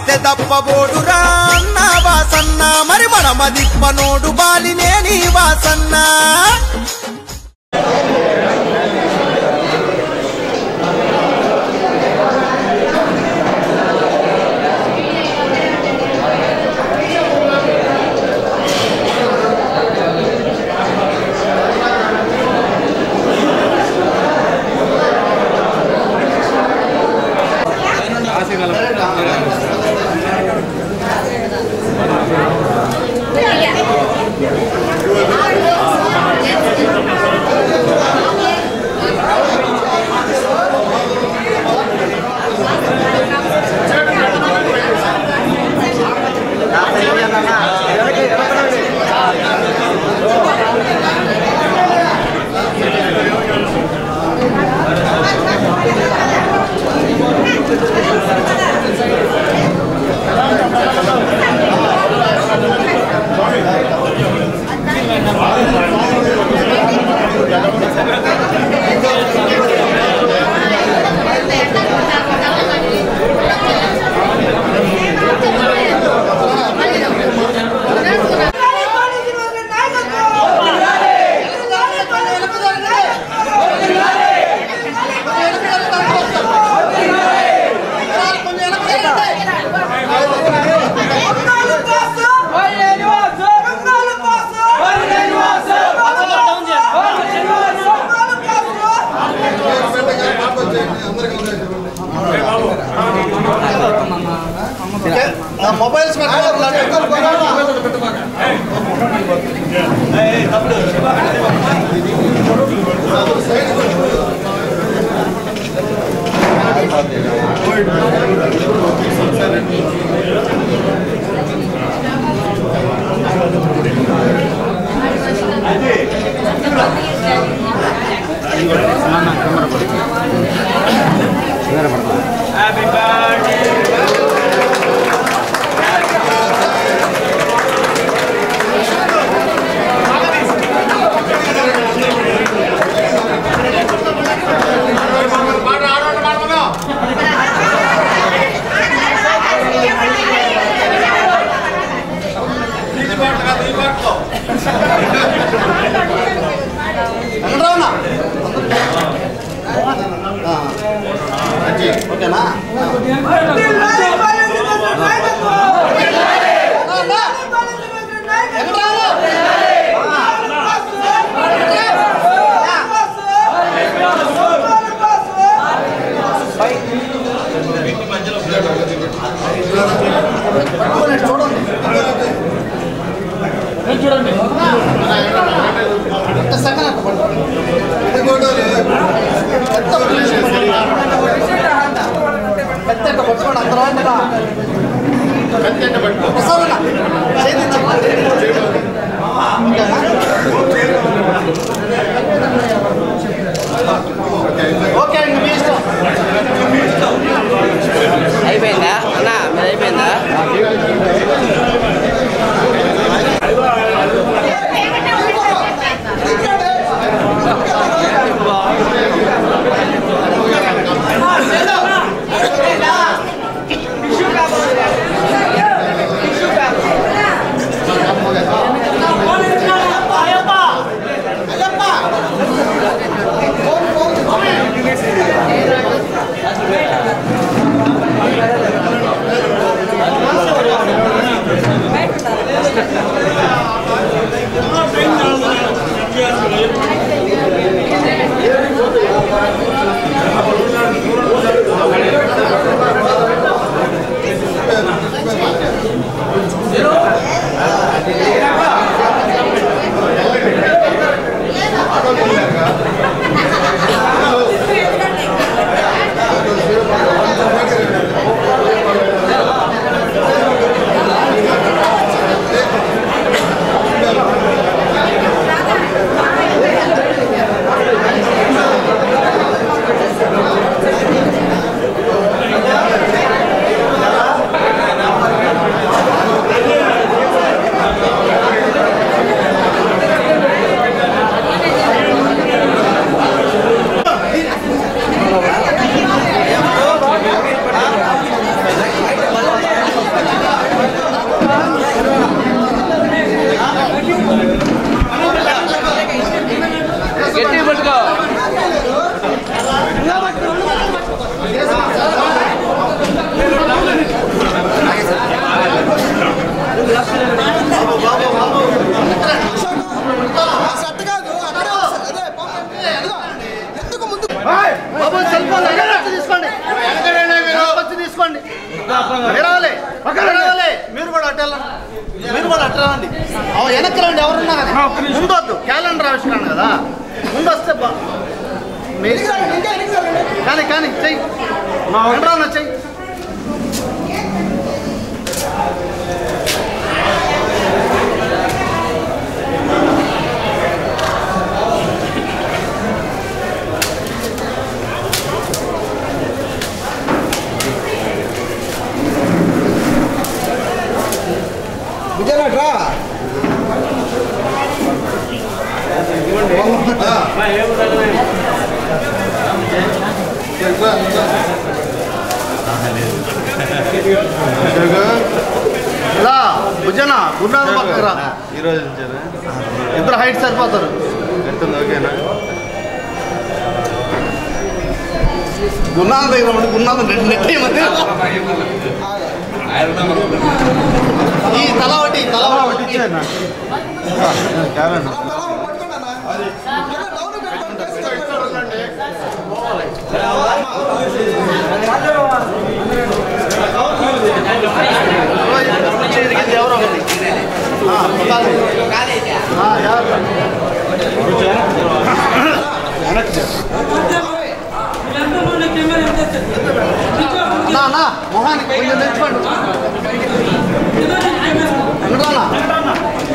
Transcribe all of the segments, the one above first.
వస్తే దప్పబోడురా అన్న వాసన్న మరి మనమ దిప్పనోడు బాలినే నీ వాసన్న మొబైల్స్ ఓకేనా చూడండి ఒక్క సెకండ్ అట్ట పట్టుకోండి. పెద్ద అట్ట పట్టుకోండి అంత రాండిరా ప్రసాదన చేయించండి. ఓకే అండి మీ ఇష్టం అయిపోయిందా అన్న మీది అయిపోయిందా అయ్యప్ప మీరు రావాలి పక్కన రావాలి మీరు కూడా అట్ట వెళ్ళండి. మీరు కూడా అట్ట రండి అవ వెనక్కి రండి ఎవరున్నా కానీ ముందు వద్దు క్యాలెండర్ ఆవిష్కరణ కదా ముందు వస్తే బా మీ ఇష్టం. కానీ కానీ చెయ్యి వెంటరాన్న చెయ్యి విజయనగరా ఇలా భుజన గురునాథ పక్కకు రా ఈరోజు నుంచేనా ఇద్దరు హైట్ సరిపోతారు ఎంతుంది ఓకేనా గురునాథ దగ్గర ఉండి గురునాథ రెండు నెట్ అయ్యమంది ఈ తల ఒకటి తల ఒకటి ఇచ్చేనా క్యాలెండర్ ఎవరో ఒకటి ఆ, ఉండాలి. ఆ, ఎవరు? నా నా మొహానికి కొంచెం తెచ్చుకోండి వెంకటరానా?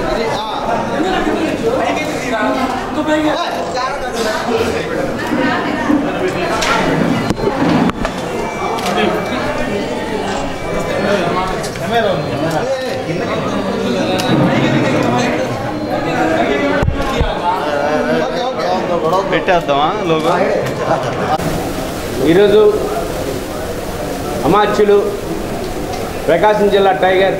పెట్టేద్దామా లోగో ఈరోజు అమాత్యులు ప్రకాశం జిల్లా టైగర్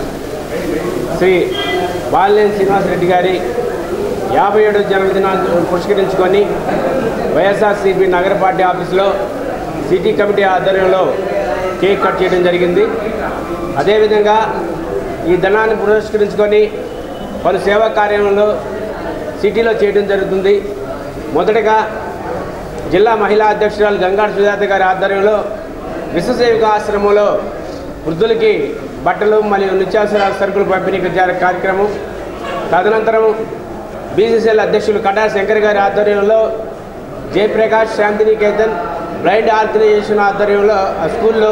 శ్రీ బాలినేని శ్రీనివాసరెడ్డి గారి యాభై ఏడు జన్మదినాన్ని పురస్కరించుకొని వైఎస్ఆర్సీపీ నగర పార్టీ ఆఫీసులో సిటీ కమిటీ ఆధ్వర్యంలో కేక్ కట్ చేయడం జరిగింది అదేవిధంగా ఈ దినాన్ని పురస్కరించుకొని పలు సేవా కార్యక్రమంలో సిటీలో చేయడం జరుగుతుంది మొదటగా జిల్లా మహిళా అధ్యక్షురాలు గంగాడు సుజాత గారి ఆధ్వర్యంలో విశ్వసేవిక ఆశ్రమంలో వృద్ధులకి బట్టలు మరియు నిత్యావసర సరుకులు పంపిణీ జర- కార్యక్రమం తదనంతరం బీసీసీఎల్ అధ్యక్షులు కటా శంకర్ గారి ఆధ్వర్యంలో జయప్రకాష్ శాంతినికేతన్ బ్లైండ్ ఆర్గనైజేషన్ ఆధ్వర్యంలో ఆ స్కూల్లో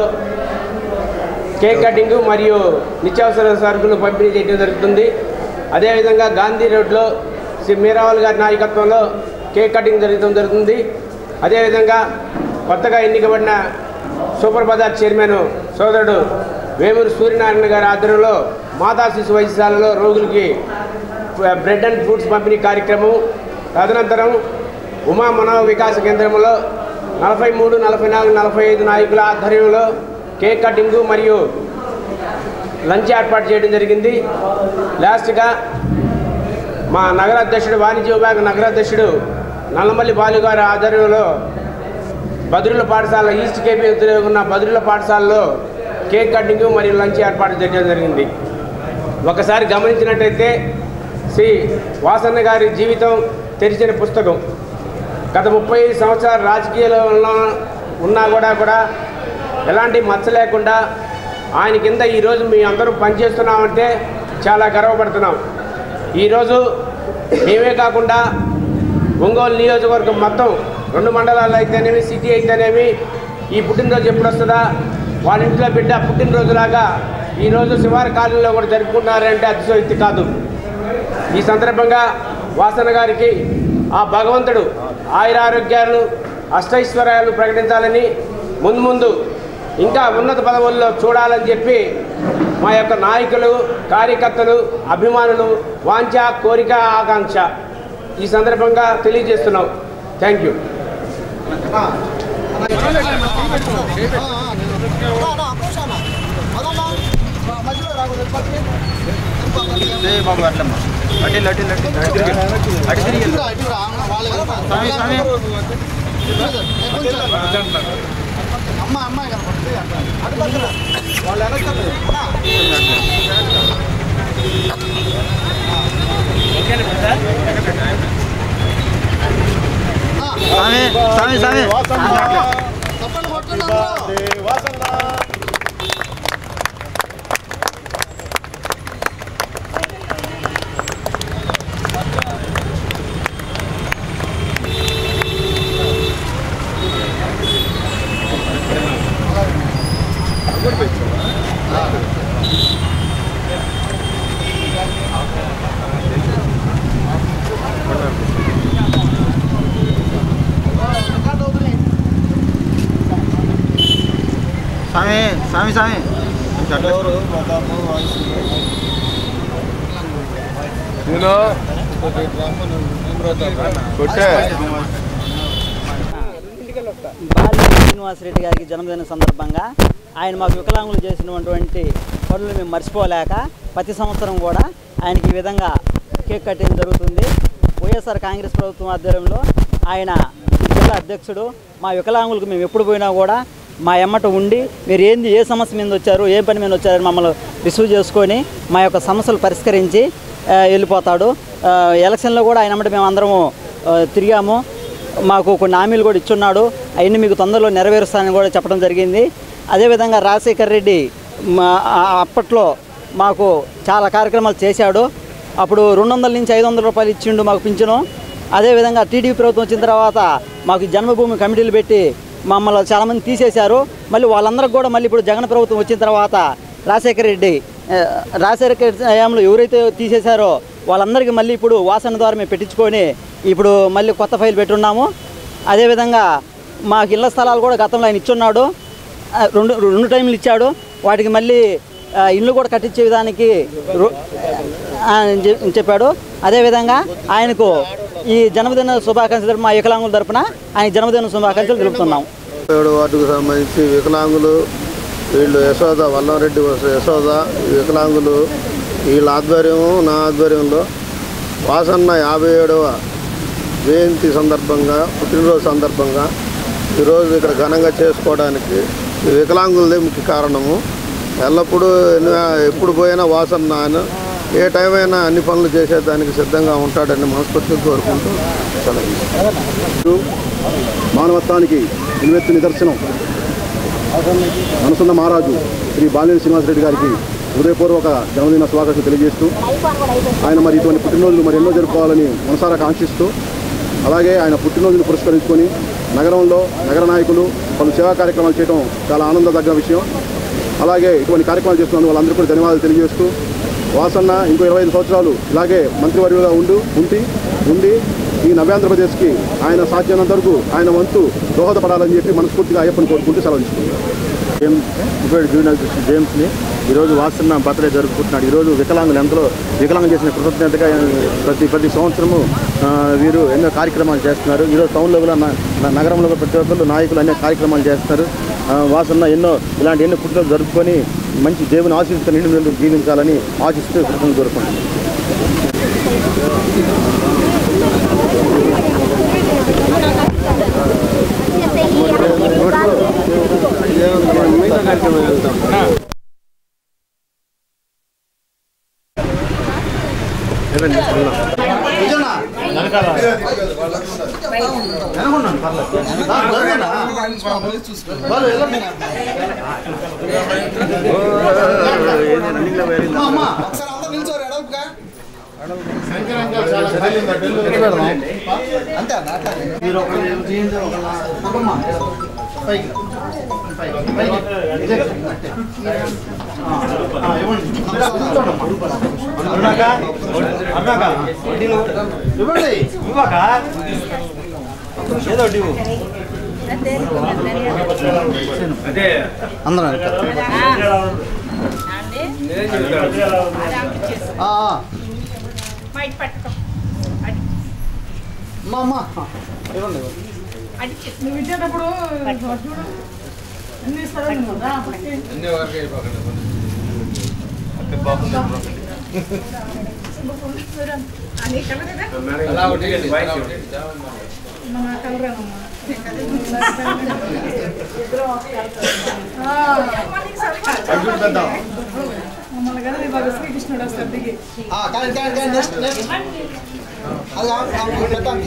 కేక్ కటింగ్ మరియు నిత్యావసర సరుకులు పంపిణీ చేయడం జరుగుతుంది అదేవిధంగా గాంధీ రోడ్లో శ్రీ మీరావల్ గారి నాయకత్వంలో కేక్ కటింగ్ జరగడం జరుగుతుంది అదేవిధంగా కొత్తగా ఎన్నికబడిన సూపర్ బజార్ చైర్మన్ సోదరుడు వేమూరు సూర్యనారాయణ గారి ఆధ్వర్యంలో మాతా శిశు వైద్యశాలలో రోగులకి బ్రెడ్ అండ్ ఫ్రూట్స్ పంపిణీ కార్యక్రమం తదనంతరం ఉమా మనో వికాస కేంద్రంలో నలభై మూడు నలభై నాలుగు నలభై ఐదు నాయకుల ఆధ్వర్యంలో కేక్ కటింగు మరియు లంచ్ ఏర్పాటు చేయడం జరిగింది లాస్ట్గా మా నగర అధ్యక్షుడు వాణిజ్య విభాగ నగర అధ్యక్షుడు నల్లమల్లి బాలు గారి ఆధ్వర్యంలో బదురుల పాఠశాల ఈస్ట్ కేపీ ఎదురుగా ఉన్న బదురుల పాఠశాలలో కేక్ కటింగ్ మరియు లంచ్ ఏర్పాటు చేయడం జరిగింది ఒకసారి గమనించినట్టయితే శ్రీ వాసన్న గారి జీవితం తెరిచిన పుస్తకం గత ముప్పై సంవత్సరాల రాజకీయాల్లో ఉన్న ఉన్నా కూడా కూడా ఎలాంటి మచ్చ లేకుండా ఆయన కింద ఈరోజు మీ అందరూ పనిచేస్తున్నామంటే చాలా గర్వపడుతున్నాం ఈరోజు మేమే కాకుండా ఒంగోలు నియోజకవర్గం మొత్తం రెండు మండలాలు అయితేనేమి సిటీ అయితేనేమి ఈ పుట్టినరోజు ఎప్పుడు వస్తుందా వాళ్ళ ఇంట్లో బిడ్డ పుట్టినరోజులాగా ఈరోజు శివారు కాలనీలో కూడా జరుపుకుంటున్నారంటే అతిశయోక్తి కాదు ఈ సందర్భంగా వాసన గారికి ఆ భగవంతుడు ఆయుర ఆరోగ్యాలు అష్టైశ్వర్యాలు ప్రకటించాలని ముందు ముందు ఇంకా ఉన్నత పదవుల్లో చూడాలని చెప్పి మా యొక్క నాయకులు కార్యకర్తలు అభిమానులు వాంఛ కోరిక ఆకాంక్ష ఈ సందర్భంగా తెలియజేస్తున్నాం థ్యాంక్ యూ జై బాబు అట్లమ్మా అటు అటు అటు అటు తిరిగి అటు తిరిగి స్వామి స్వామి అమ్మ అమ్మాయి కనపడుతుంది స్వామి స్వామి స్వామి తప్పని కొట్టండి అందరూ. స్వామి స్వామి స్వామి బాలి శ్రీనివాసరెడ్డి గారికి జన్మదిన సందర్భంగా ఆయన మాకు వికలాంగులు చేసినటువంటి పనులు మేము మర్చిపోలేక ప్రతి సంవత్సరం కూడా ఆయనకి ఈ విధంగా కేక్ కట్టడం జరుగుతుంది వైఎస్ఆర్ కాంగ్రెస్ ప్రభుత్వం ఆధ్వర్యంలో ఆయన ఈ జిల్లా అధ్యక్షుడు మా వికలాంగులకు మేము ఎప్పుడు పోయినా కూడా మా ఎమ్మట ఉండి మీరు ఏంది ఏ సమస్య మీద వచ్చారు ఏ పని మీద వచ్చారని మమ్మల్ని రిసీవ్ చేసుకొని మా యొక్క సమస్యలు పరిష్కరించి ఆ, వెళ్ళిపోతాడు ఆ, ఎలక్షన్లో కూడా ఆయన ఎమ్మట మేము అందరము ఆ, తిరిగాము మాకు కొన్ని హామీలు కూడా ఇచ్చున్నాడు అవన్నీ మీకు తొందరలో నెరవేరుస్తానని కూడా చెప్పడం జరిగింది అదేవిధంగా రాజశేఖర్ రెడ్డి మా ఆ- అప్పట్లో మాకు చాలా కార్యక్రమాలు చేశాడు అప్పుడు రెండు వందల నుంచి ఐదు వందల రూపాయలు ఇచ్చిండు మాకు పింఛను అదేవిధంగా టీడీపీ ప్రభుత్వం వచ్చిన తర్వాత మాకు ఈ జన్మభూమి కమిటీలు పెట్టి మమ్మల్ని చాలామంది తీసేశారు మళ్ళీ వాళ్ళందరికి కూడా మళ్ళీ ఇప్పుడు జగన్ ప్రభుత్వం వచ్చిన తర్వాత రాజశేఖర రెడ్డి ఆ, రాజశేఖర హయాంలో ఎవరైతే తీసేశారో వాళ్ళందరికీ మళ్ళీ ఇప్పుడు వాసన ద్వారా మేము పెట్టించుకొని ఇప్పుడు మళ్ళీ కొత్త ఫైల్ పెట్టున్నాము అదేవిధంగా మాకు ఇళ్ల స్థలాలు కూడా గతంలో ఆయన ఇచ్చున్నాడు ఆ, రెండు రెండు టైంలు ఇచ్చాడు వాటికి మళ్ళీ ఆ, ఇల్లు కూడా కట్టించే విధానికి రు- ఆ, అని చె- చెప్పాడు అదేవిధంగా ఆయనకు ఈ జన్మదిన శుభాకాంక్షలు తరపున మా వికలాంగుల తరపున ఆయన జన్మదిన శుభాకాంక్షలు తెలుపుతున్నాం ఏడు వార్డుకు సంబంధించి వికలాంగులు వీళ్ళు యశోద వల్లంరెడ్డి యశోద ఈ వికలాంగులు వీళ్ళ ఆధ్వర్యము నా ఆధ్వర్యంలో వాసన్న యాభై ఏడవ జయంతి సందర్భంగా పుట్టినరోజు సందర్భంగా ఈరోజు ఇక్కడ ఘనంగా చేసుకోవడానికి ఈ వికలాంగులదే ముఖ్య కారణము ఎల్లప్పుడూ ఎన్ని- ఎప్పుడు పోయినా వాసన్న ఆయన ఏ టైం అయినా అన్ని పనులు చేసేదానికి సిద్ధంగా ఉంటాడని మనస్ఫూర్తిగా కోరుకుంటూ సెలవు మానవత్వానికి నిలువెత్తు నిదర్శనం మనసున్న మహారాజు శ్రీ బాలినేని శ్రీనివాసరెడ్డి గారికి హృదయపూర్వక జన్మదిన శుభాకాంక్షలు తెలియజేస్తూ ఆయన మరి ఇటువంటి పుట్టినరోజులు మరి ఎన్నో జరుపుకోవాలని మనసారా కాంక్షిస్తూ అలాగే ఆయన పుట్టినరోజును పురస్కరించుకొని నగరంలో నగర నాయకులు పలు సేవా కార్యక్రమాలు చేయడం చాలా ఆనందదగ్గ విషయం అలాగే ఇటువంటి కార్యక్రమాలు చేస్తున్నందుకు వాళ్ళందరూ కూడా ధన్యవాదాలు తెలియజేస్తూ వాసన్న ఇంకో ఇరవై ఐదు సంవత్సరాలు ఇలాగే మంత్రివర్యులుగా ఉండు ఉండి ఉండి ఈ నవ్యాంధ్రప్రదేశ్కి ఆయన సాధ్యమైనంత వరకు ఆయన వంతు దోహదపడాలని చెప్పి మనస్ఫూర్తిగా అయ్యప్పని కోరుకుంటూ సెలవు తీసుకుంటున్నాను జేమ్స్ జూనియర్ కృష్ణ జేమ్స్ని ఈరోజు వాసన్న బర్త్డే జరుపుకుంటున్నాడు ఈరోజు వికలాంగులు ఎంతో వికలాంగులు చేసిన కృతజ్ఞతగా ప్రతి ప్రతి సంవత్సరము ఆ, వీరు ఎన్నో కార్యక్రమాలు చేస్తున్నారు ఈరోజు టౌన్లో కూడా న- న- నగరంలో కూడా ప్రతి ఒక్కరు నాయకులు అనే కార్యక్రమాలు చేస్తున్నారు ఆ, వాసన్న ఎన్నో ఇలాంటి ఎన్నో పుట్టినరోజు జరుపుకొని మంచి దేవుని ఆశీస్సుతో నిండు జీవించాలని ఆశిస్తూ కృతజ్ఞతలు కోరుకుంటున్నాను మీరు ఒక చేయండి ఒక అమ్మమ్మ. పైకి పైకి పైకి ఇదే. ఆ, ఆ, ఇవ్వండి అరుణాక అరుణాక ఇవ్వండి ఇవ్వక ఏదో ఒకటి ఇవ్వు. అందరం ఆ, ఆ. అమ్మా అమ్మా ఇవ్వండి ఇవ్వండి. నువ్వు ఇచ్చేటప్పుడు చూడు అన్ని ఇస్తారని కదా అన్ని మన కలరేనమ్మా మమ్మల్ని కదా నీ బాగా శ్రీకృష్ణుడు వస్తాడు దిగి ఆ, కానీ, కానీ, కానీ, నెక్స్ట్, నెక్స్ట్. అది ఆ- ఆ, పెట్టండి.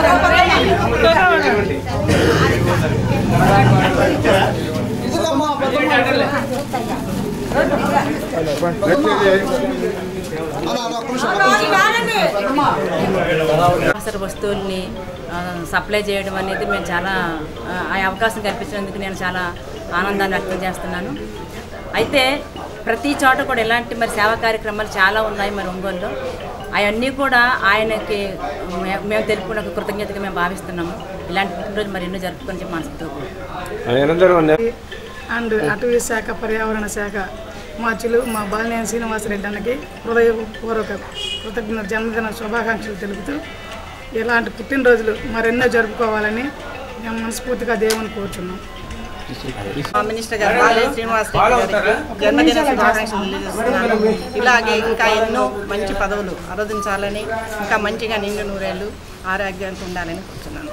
ఇదిగమ్మా, పెద్దమ్మ. అలా, అలా, ఒక్క నిమిషం. అవసర వస్తువుల్ని ఆ, సప్లై చేయడం అనేది మేము చాలా ఆ ఆ అవకాశం కల్పించినందుకు నేను చాలా ఆనందాన్ని వ్యక్తం చేస్తున్నాను అయితే ప్రతి చోట కూడా ఇలాంటి మరి సేవా కార్యక్రమాలు చాలా ఉన్నాయి మరి ఒంగోలులో అవన్నీ కూడా ఆయనకి మే- మేము తెలుపుకున్న ఒక కృతజ్ఞతగా మేము భావిస్తున్నాము ఇలాంటి పుట్టినరోజు మరి ఎన్నో జరుపుకొని చెప్పి మనసుతో నిరంతరం ఉంది అండ్ అటవీ శాఖ పర్యావరణ శాఖ మార్చులు మా బాలినేని శ్రీనివాసరెడ్డి అన్నకి హృదయపూర్వక కృతజ్ఞత జన్మదిన శుభాకాంక్షలు తెలుపుతూ ఇలాంటి పుట్టినరోజులు మరెన్నో జరుపుకోవాలని మేము మనస్ఫూర్తిగా దేవుని కోరుచున్నాం మా మినిస్టర్ గారు బాలయ్య శ్రీనివాస్ రెడ్డి గారికి జన్మదిన శుభాకాంక్షలు తెలియజేస్తున్నాను ఇలాగే ఇంకా ఎన్నో మంచి పదవులు ఆరాధించాలని ఇంకా మంచిగా నిండు నూరేళ్ళు ఆరోగ్యంతో ఉండాలని కోరుతున్నాను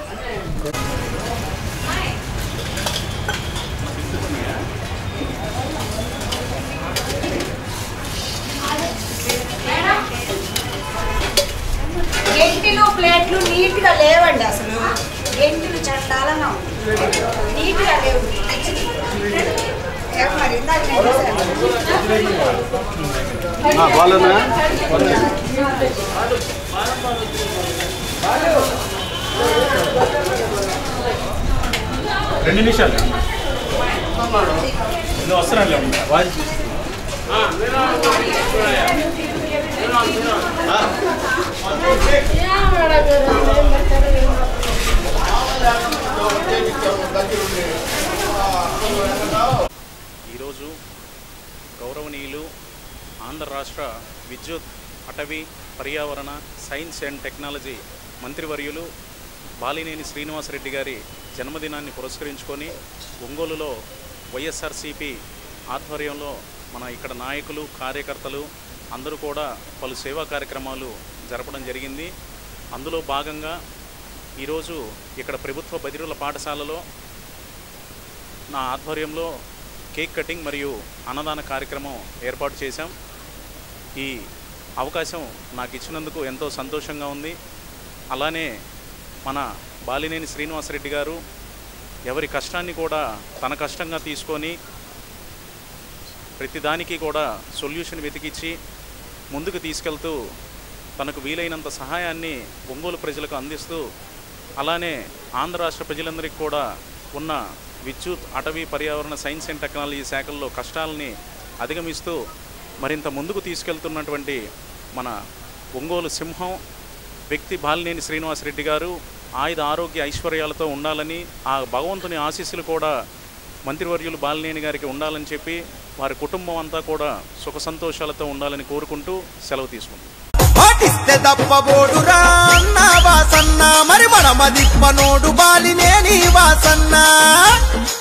గెంటిలు ప్లేట్లు నీట్గా లేవండి అసలు గెంటిలు చండాలంగా ఉంది. నీట్గా లేవు ఏమో మరి ఇందాక నేను చూశాను. బాగున్నా రెండు నిమిషాలు నువ్వు వస్తున్నాను వాయిస్ ఈరోజు గౌరవనీయులు ఆంధ్ర రాష్ట్ర విద్యుత్ అటవీ పర్యావరణ సైన్స్ అండ్ టెక్నాలజీ మంత్రివర్యులు బాలినేని శ్రీనివాసరెడ్డి గారి జన్మదినాన్ని పురస్కరించుకొని ఒంగోలులో వైఎస్ఆర్సిపి ఆధ్వర్యంలో మన ఇక్కడ నాయకులు కార్యకర్తలు అందరూ కూడా పలు సేవా కార్యక్రమాలు జరపడం జరిగింది అందులో భాగంగా ఈరోజు ఇక్కడ ప్రభుత్వ బదిరుల పాఠశాలలో నా ఆధ్వర్యంలో కేక్ కటింగ్ మరియు అన్నదాన కార్యక్రమం ఏర్పాటు చేశాం ఈ అవకాశం నాకు ఇచ్చినందుకు ఎంతో సంతోషంగా ఉంది అలానే మన బాలినేని శ్రీనివాసరెడ్డి గారు ఎవరి కష్టాన్ని కూడా తన కష్టంగా తీసుకొని ప్రతిదానికి కూడా సొల్యూషన్ వెతికిచ్చి ముందుకు తీసుకెళ్తూ తనకు వీలైనంత సహాయాన్ని ఒంగోలు ప్రజలకు అందిస్తూ అలానే ఆంధ్ర రాష్ట్ర ప్రజలందరికీ కూడా ఉన్న విద్యుత్ అటవీ పర్యావరణ సైన్స్ అండ్ టెక్నాలజీ శాఖల్లో కష్టాలని అధిగమిస్తూ మరింత ముందుకు తీసుకెళ్తున్నటువంటి మన ఒంగోలు సింహం వ్యక్తి బాలినేని శ్రీనివాసరెడ్డి గారు ఆయుధ ఆరోగ్య ఐశ్వర్యాలతో ఉండాలని ఆ భగవంతుని ఆశీస్సులు కూడా మంత్రివర్యులు బాలినేని గారికి ఉండాలని చెప్పి వారి కుటుంబం అంతా కూడా సుఖ సంతోషాలతో ఉండాలని కోరుకుంటూ సెలవు తీసుకుంటాం పాటిస్తే తప్పబోడురా అన్న వాసన్న మరి మనమదిప్పనోడు బాలినేని వాసన్న